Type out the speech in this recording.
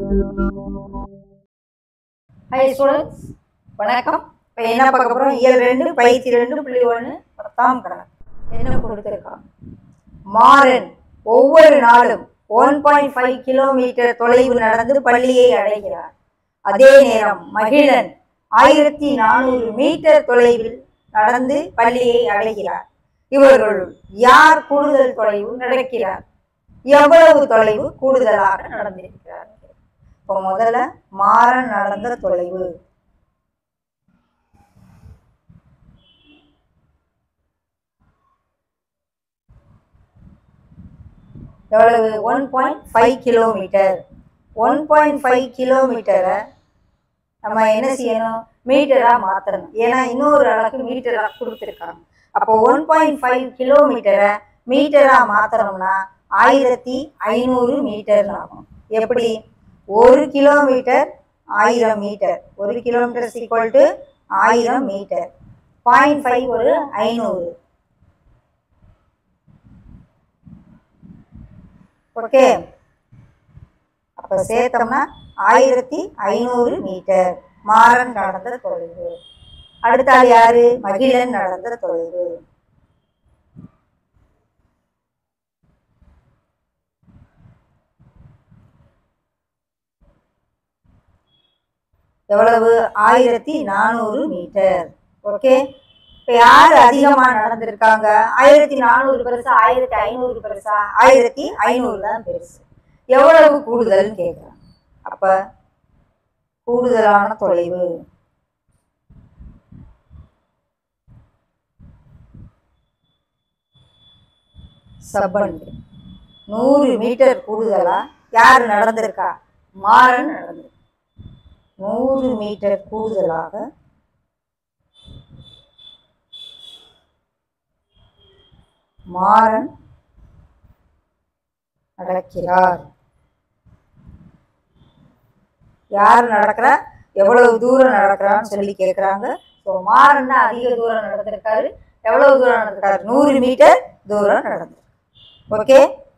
high students வணக்கம் இப்போ என்ன பார்க்க போகிறோம் இயல் ரெண்டு பயிற்சி ரெண்டு புள்ளி ஒன்று பத்தாம் கணக்கு என்ன கொடுத்துருக்காங்க மாறன் ஒவ்வொரு நாளும் ஒன் பாயிண்ட் ஃபைவ் கிலோமீட்டர் தொலைவு நடந்து பள்ளியை அடைகிறார் அதே நேரம் மகிழன் ஆயிரத்தி நானூறு மீட்டர் தொலைவில் நடந்து பள்ளியை அடைகிறார் இவர்களுள் யார் கூடுதல் தொலைவு நடக்கிறார் எவ்வளவு தொலைவு கூடுதலாக நடந்திருக்கிறார் இப்போ முதல்ல மாறன் நடந்த தொலைவு எவ்வளவு one point five kilometre one point five கிலோமீட்டரை நம்ம என்ன செய்யணும் மீட்டராக மாற்றணும் ஏன்னா இன்னொரு அளவுக்கு மீட்டராக கொடுத்துருக்காங்க அப்போ ஒன் பாயிண்ட் ஃபைவ் கிலோமீட்டரை மீட்டராக மாற்றணும்னா ஆயிரத்தி ஐநூறு மீட்டர் ஆகும் எப்படி ஒரு கிலோமீட்டர் ஆயிரம் மீட்டர் ஒரு கிலோமீட்டர் ஈக்குவல் டு ஆயிரம் மீட்டர் பாயிண்ட் ஃபைவ் ஒரு ஐநூறு ஓகே அப்போ சேர்த்தோம்னா ஆயிரத்தி ஐநூறு மீட்டர் மாறன் நடந்த தொலைவு அடுத்தாள் யாரு மகிழன் நடந்த தொலைவு எவ்வளவு ஆயிரத்தி நானூறு மீட்டர் ஓகே இப்போ யார் அதிகமாக நடந்திருக்காங்க ஆயிரத்தி நானூறு பெருசா ஆயிரத்தி ஐநூறு பெருசா ஆயிரத்தி ஐநூறு தான் பெருசு எவ்வளவு கூடுதல்னு கேட்குறாங்க அப்போ கூடுதலான தொலைவு சப்பன் நூறு மீட்டர் கூடுதலா யார் நடந்திருக்கா மாறன் நடந்திருக்கு நூறு மீட்டர் கூடுதலாக மாறன் நடக்கிறார் யார் நடக்கிறா எவ்வளவு தூரம் நடக்கிறான்னு சொல்லி கேட்குறாங்க ஸோ மாறன் தான் அதிக தூரம் நடந்திருக்காரு எவ்வளவு தூரம் நடந்திருக்காரு நூறு மீட்டர் தூரம் நடந்திருக்கு ஓகே